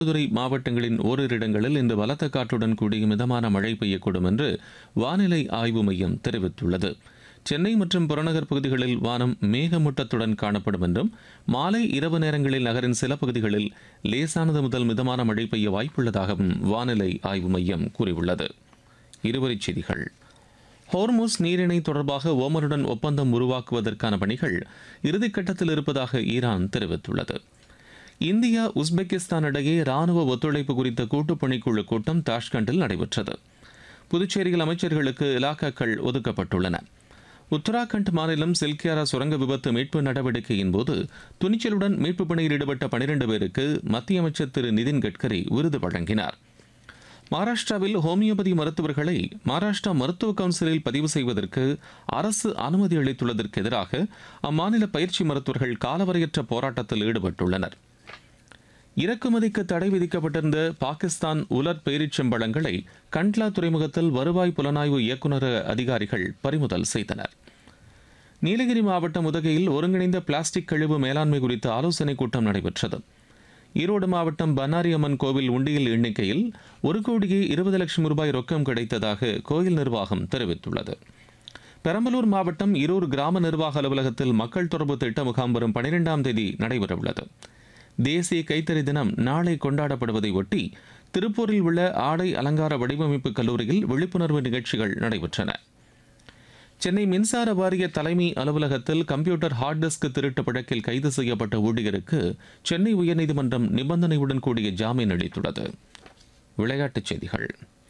மதுரை மாவட்டங்களின் ஓரிரு இடங்களில் இந்த பலத்த காற்றுடன் கூடிய மிதமான மழை பெய்யக்கூடும் என்று வானிலை ஆய்வு மையம் தெரிவித்துள்ளது சென்னை மற்றும் புறநகர் பகுதிகளில் வானம் மேகமூட்டத்துடன் காணப்படும் என்றும் மாலை இரவு நேரங்களில் நகரின் சில பகுதிகளில் லேசானது முதல் மிதமான மழை பெய்ய வாய்ப்புள்ளதாகவும் வானிலை ஆய்வு மையம் கூறியுள்ளது இருவரிச் செய்திகள் ஹோர்முஸ் நீரிணை தொடர்பாக ஓமனுடன் ஒப்பந்தம் உருவாக்குவதற்கான பணிகள் இறுதிக்கட்டத்தில் இருப்பதாக ஈரான் தெரிவித்துள்ளது இந்தியா உஸ்பெகிஸ்தான் இடையே ராணுவ ஒத்துழைப்பு குறித்த கூட்டுப் பணிக்குழு கூட்டம் தாஷ்கண்டில் நடைபெற்றது புதுச்சேரியில் அமைச்சர்களுக்கு இலாக்காக்கள் ஒதுக்கப்பட்டுள்ளன உத்தராகண்ட் மாநிலம் சில்கியாரா சுரங்க விபத்து மீட்பு நடவடிக்கையின் போது துணிச்சலுடன் மீட்புப் பணியில் ஈடுபட்ட பனிரெண்டு பேருக்கு மத்திய அமைச்சர் திரு நிதின் கட்கரி விருது வழங்கினார் மகாராஷ்டிராவில் ஹோமியோபதி மருத்துவர்களை மகாராஷ்டிரா மருத்துவ கவுன்சிலில் பதிவு செய்வதற்கு அரசு அனுமதி அளித்துள்ளதற்கு எதிராக அம்மாநில பயிற்சி மருத்துவர்கள் காலவரையற்ற போராட்டத்தில் ஈடுபட்டுள்ளனர் இறக்குமதிக்கு தடை விதிக்கப்பட்டிருந்த பாகிஸ்தான் உலர் பேரிச்சம்பழங்களை கண்ட்லா துறைமுகத்தில் வருவாய் புலனாய்வு இயக்குநர அதிகாரிகள் பறிமுதல் செய்தனர் நீலகிரி மாவட்டம் உதகையில் ஒருங்கிணைந்த பிளாஸ்டிக் கழிவு மேலாண்மை குறித்த ஆலோசனைக் கூட்டம் நடைபெற்றது ஈரோடு மாவட்டம் பன்னாரி அம்மன் கோவில் உண்டியல் எண்ணிக்கையில் ஒரு கோடியே இருபது லட்சம் ரூபாய் ரொக்கம் கிடைத்ததாக கோயில் நிர்வாகம் தெரிவித்துள்ளது பெரம்பலூர் மாவட்டம் இருர் கிராம நிர்வாக அலுவலகத்தில் மக்கள் தொடர்பு திட்ட முகாம் வரும் பனிரெண்டாம் தேதி நடைபெறவுள்ளது தேசிய கைத்தறி தினம் நாளை கொண்டாடப்படுவதை ஒட்டி திருப்பூரில் உள்ள ஆடை அலங்கார வடிவமைப்பு கல்லூரியில் விழிப்புணர்வு நிகழ்ச்சிகள் நடைபெற்றன சென்னை மின்சார வாரிய தலைமை அலுவலகத்தில் கம்ப்யூட்டர் ஹார்ட் டிஸ்க் திருட்டு வழக்கில் கைது செய்யப்பட்ட ஊழியருக்கு சென்னை உயர்நீதிமன்றம் நிபந்தனையுடன் கூடிய ஜாமீன் அளித்துள்ளது விளையாட்டுச் செய்திகள்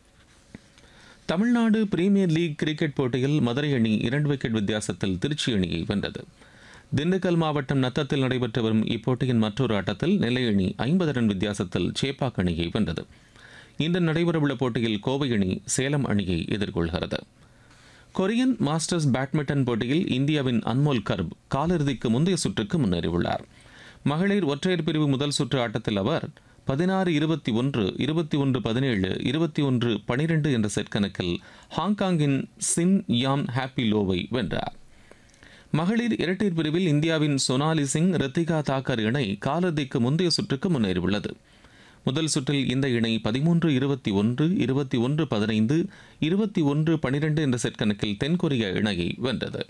தமிழ்நாடு பிரீமியர் லீக் கிரிக்கெட் போட்டியில் மதுரை அணி இரண்டு விக்கெட் வித்தியாசத்தில் திருச்சி அணியை வென்றது திண்டுக்கல் மாவட்டம் நத்தத்தில் நடைபெற்று வரும் இப்போட்டியின் மற்றொரு ஆட்டத்தில் நெல்லை அணி ஐம்பது ரன் வித்தியாசத்தில் சேப்பாக் அணியை வென்றது இன்று நடைபெறவுள்ள போட்டியில் கோவை அணி சேலம் அணியை எதிர்கொள்கிறது கொரியன் மாஸ்டர்ஸ் பேட்மிண்டன் போட்டியில் இந்தியாவின் அன்மோல் கர்ப் காலிறுதிக்கு முந்தைய சுற்றுக்கு முன்னேறியுள்ளார் மகளிர் ஒற்றையர் பிரிவு முதல் சுற்று ஆட்டத்தில் அவர் பதினாறு இருபத்தி ஒன்று இருபத்தி ஒன்று பதினேழு இருபத்தி ஒன்று பனிரெண்டு என்ற செட் கணக்கில் ஹாங்காங்கின் சின் யாம் ஹாப்பி லோவை வென்றார் மகளிர் இரட்டையர் பிரிவில் இந்தியாவின் சோனாலி சிங் ரித்திகா தாக்கர் இணை காலிறுதிக்கு முந்தைய சுற்றுக்கு முன்னேறியுள்ளது முதல் சுற்றில் இந்த இணை பதிமூன்று இருபத்தி ஒன்று இருபத்தி ஒன்று பதினைந்து இருபத்தி ஒன்று பனிரெண்டு என்ற செட் கணக்கில் தென்கொரிய இணையை வென்றது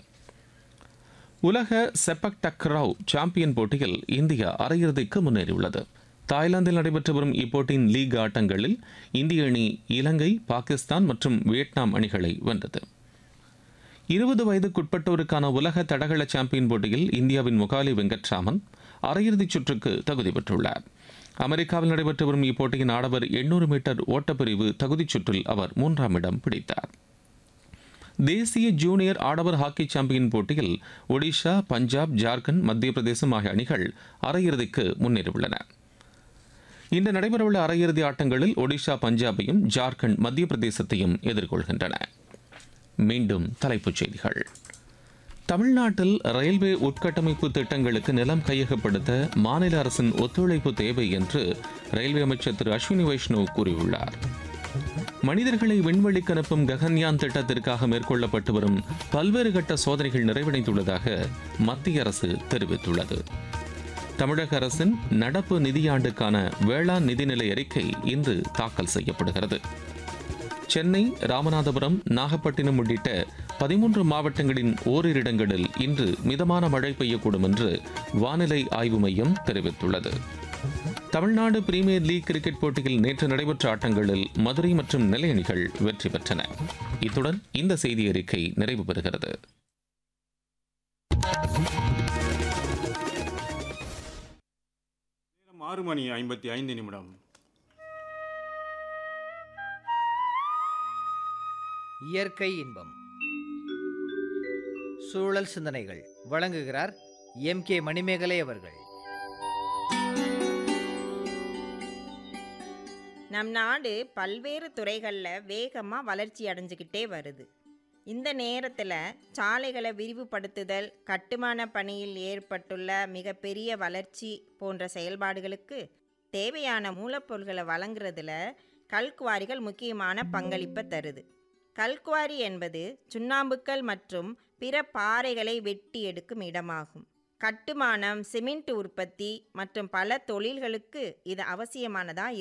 உலக செப்பக் டக்ராவ் சாம்பியன் போட்டியில் இந்தியா அரையிறுதிக்கு முன்னேறியுள்ளது தாய்லாந்தில் நடைபெற்று வரும் இப்போட்டியின் லீக் ஆட்டங்களில் இந்திய அணி இலங்கை பாகிஸ்தான் மற்றும் வியட்நாம் அணிகளை வென்றது இருபது வயதுக்குட்பட்டோருக்கான உலக தடகள சாம்பியன் போட்டியில் இந்தியாவின் முகாலி வெங்கட்ராமன் அரையிறுதிச் சுற்றுக்கு தகுதி பெற்றுள்ளார் அமெரிக்காவில் நடைபெற்று வரும் இப்போட்டியின் ஆடவர் எண்ணூறு மீட்டர் ஓட்டப்பிரிவு தகுதிச் சுற்றில் அவர் மூன்றாம் இடம் பிடித்தார் தேசிய ஜூனியர் ஆடவர் ஹாக்கி சாம்பியன் போட்டியில் ஒடிஷா பஞ்சாப் ஜார்க்கண்ட் மத்திய பிரதேசம் ஆகிய அணிகள் அரையிறுதிக்கு முன்னேறியுள்ளன இன்று நடைபெறவுள்ள அரையிறுதி ஆட்டங்களில் ஒடிஷா பஞ்சாபையும் ஜார்க்கண்ட் மத்திய பிரதேசத்தையும் எதிர்கொள்கின்றன மீண்டும் தலைப்புச் செய்திகள் தமிழ்நாட்டில் ரயில்வே உட்கட்டமைப்பு திட்டங்களுக்கு நிலம் கையகப்படுத்த மாநில அரசின் ஒத்துழைப்பு தேவை என்று ரயில்வே அமைச்சர் திரு அஸ்வினி வைஷ்ணவ் கூறியுள்ளார் மனிதர்களை விண்வெளிக்கு அனுப்பும் ககன்யான் திட்டத்திற்காக மேற்கொள்ளப்பட்டு வரும் பல்வேறு கட்ட சோதனைகள் நிறைவடைந்துள்ளதாக மத்திய அரசு தெரிவித்துள்ளது தமிழக அரசின் நடப்பு நிதியாண்டுக்கான வேளாண் நிதிநிலை அறிக்கை இன்று தாக்கல் செய்யப்படுகிறது சென்னை ராமநாதபுரம் நாகப்பட்டினம் உள்ளிட்ட பதிமூன்று மாவட்டங்களின் ஓரிரு இடங்களில் இன்று மிதமான மழை பெய்யக்கூடும் என்று வானிலை ஆய்வு மையம் தெரிவித்துள்ளது தமிழ்நாடு பிரீமியர் லீக் கிரிக்கெட் போட்டியில் நேற்று நடைபெற்ற ஆட்டங்களில் மதுரை மற்றும் நெல்லை அணிகள் வெற்றி பெற்றன இத்துடன் இந்த செய்தி அறிக்கை நிறைவு பெறுகிறது நேரம் ஆறு மணி ஐம்பத்தி ஐந்து நிமிடம் இயற்கை இன்பம் சூழல் சிந்தனைகள் வழங்குகிறார் எம் கே மணிமேகலை அவர்கள் நம் நாடு பல்வேறு துறைகளில் வேகமாக வளர்ச்சி அடைஞ்சுக்கிட்டே வருது இந்த நேரத்தில் சாலைகளை விரிவுபடுத்துதல் கட்டுமான பணியில் ஏற்பட்டுள்ள மிகப்பெரிய வளர்ச்சி போன்ற செயல்பாடுகளுக்கு தேவையான மூலப்பொருட்களை வழங்குறதுல கல்குவாரிகள் முக்கியமான பங்களிப்பை தருது கல்குவாரி என்பது சுண்ணாம்புக்கல் மற்றும் பிற பாறைகளை வெட்டி எடுக்கும் இடமாகும் கட்டுமானம் சிமெண்ட் உற்பத்தி மற்றும் பல தொழில்களுக்கு இது அவசியமானதாக